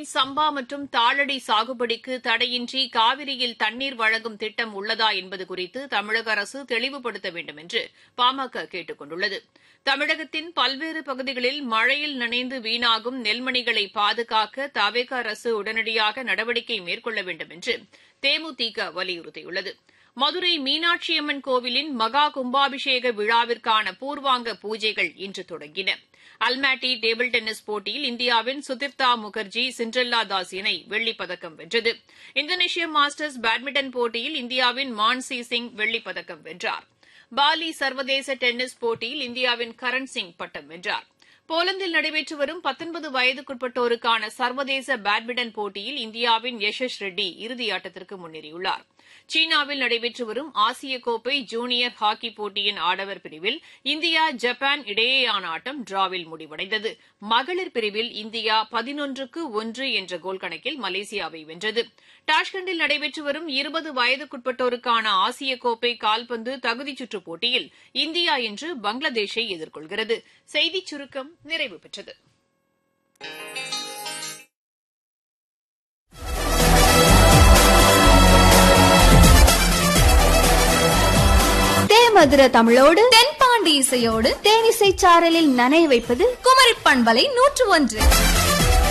தமிழகத்தில் சம்பா மற்றும் தாளடி சாகுபடிக்கு தடையின்றி காவிரியில் தண்ணீர் வழங்கும் திட்டம் உள்ளதா என்பது குறித்து தமிழக அரசு தெளிவுபடுத்த வேண்டும் என்று பாமக கேட்டுக் கொண்டுள்ளது தமிழகத்தின் பல்வேறு பகுதிகளில் மழையில் நனைந்து வீணாகும் நெல்மணிகளை பாதுகாக்க தவேக அரசு உடனடியாக நடவடிக்கை மேற்கொள்ள வேண்டும் என்று தேமுதிக வலியுறுத்தியுள்ளது மதுரை மீனாட்சியம்மன் கோவிலின் மகா கும்பாபிஷேக விழாவிற்கான பூர்வாங்க பூஜைகள் இன்று தொடங்கின அல்மாட்டி டேபிள் டென்னிஸ் போட்டியில் இந்தியாவின் சுதிர்தா முகர்ஜி சிண்ட்ரெல்லா தாஸ் இணை வெள்ளிப் பதக்கம் வென்றது இந்தோனேஷிய மாஸ்டர்ஸ் பேட்மிண்டன் போட்டியில் இந்தியாவின் மான்சி சிங் வெள்ளிப் பதக்கம் வென்றார் பாலி சர்வதேச டென்னிஸ் போட்டியில் இந்தியாவின் கரண் சிங் பட்டம் வென்றார் போலந்தில் நடைபெற்று வரும் பத்தொன்பது வயதுக்குட்பட்டோருக்கான சர்வதேச பேட்மிண்டன் போட்டியில் இந்தியாவின் யஷஸ் ரெட்டி இறுதியாட்டத்திற்கு முன்னேறியுள்ளார் சீனாவில் நடைபெற்று வரும் ஆசிய கோப்பை ஜூனியர் ஹாக்கி போட்டியின் ஆடவர் பிரிவில் இந்தியா ஜப்பான் இடையேயான ஆட்டம் டிராவில் முடிவடைந்தது மகளிர் பிரிவில் இந்தியா பதினொன்றுக்கு ஒன்று என்ற கோல் கணக்கில் மலேசியாவை வென்றது டாஷ்கண்டில் நடைபெற்று வரும் இருபது வயதுக்குட்பட்டோருக்கான ஆசிய கோப்பை கால்பந்து தகுதிச் சுற்றுப் போட்டியில் இந்தியா இன்று பங்களாதேஷை எதிர்கொள்கிறது செய்திச் சுருக்கம் நிறைவு பெற்றது தேமதுர தமிழோடு தென்பாண்டி இசையோடு தேனிசை சாரலில் நனைய வைப்பது குமரி பண்பலை நூற்று ஒன்று